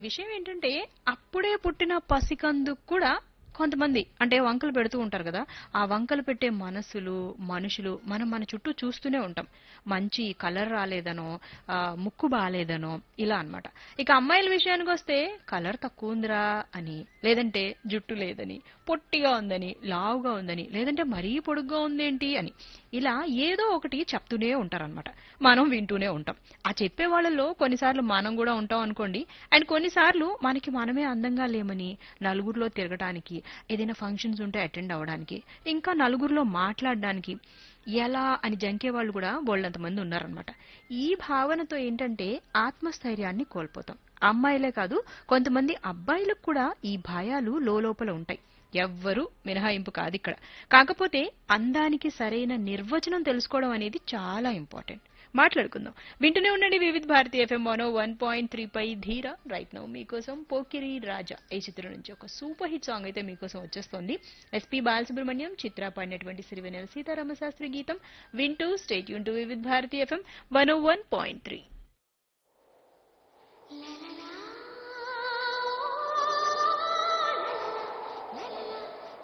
విషయం ఏంటంటే అప్పుడే పుట్టిన పసికందుకు కూడా కొంతమంది అంటే వంకలు పెడుతూ ఉంటారు కదా ఆ వంకలు పెట్టే మనసులు మనుషులు మనం మన చుట్టూ చూస్తూనే ఉంటాం మంచి కలర్ రాలేదనో ఆ, ముక్కు బాలేదనో ఇలా అన్నమాట ఇక అమ్మాయిల విషయానికి వస్తే కలర్ తక్కువ ఉందిరా అని లేదంటే జుట్టు లేదని పొట్టిగా ఉందని లావుగా ఉందని లేదంటే మరీ పొడుగ్గా ఉందేంటి అని ఇలా ఏదో ఒకటి చెప్తూనే ఉంటారన్నమాట మనం వింటూనే ఉంటాం ఆ చెప్పే వాళ్ళలో కొన్నిసార్లు మనం కూడా ఉంటాం అనుకోండి అండ్ కొన్నిసార్లు మనకి మనమే అందంగా లేమని నలుగురిలో తిరగడానికి ఏదైనా ఫంక్షన్స్ ఉంటే అటెండ్ అవ్వడానికి ఇంకా నలుగురిలో మాట్లాడడానికి ఎలా అని జంకే వాళ్ళు కూడా బోళ్ళంత మంది ఉన్నారనమాట ఈ భావనతో ఏంటంటే ఆత్మస్థైర్యాన్ని కోల్పోతాం అమ్మాయిలే కాదు కొంతమంది అబ్బాయిలకు కూడా ఈ భయాలు లోపల ఉంటాయి ఎవ్వరూ మినహాయింపు కాదు ఇక్కడ కాకపోతే అందానికి సరైన నిర్వచనం తెలుసుకోవడం అనేది చాలా ఇంపార్టెంట్ మాట్లాడుకుందాం వింటూనే ఉండండి Vividha Bharati FM mono one point three పై ధీర రైట్ నౌ మీకోసం పోకిరి రాజా ఈ చిత్రం నుంచి ఒక సూపర్ హిట్ సాంగ్ అయితే మీకోసం వచ్చేస్తుంది ఎస్పి బాలసుబ్రహ్మణ్యం చిత్ర పాడినటువంటి సిరివెనెల సీతారామ శాస్త్రి గీతం వింటూ స్టేట్ యూన్ to Vividha Bharati FM one one point three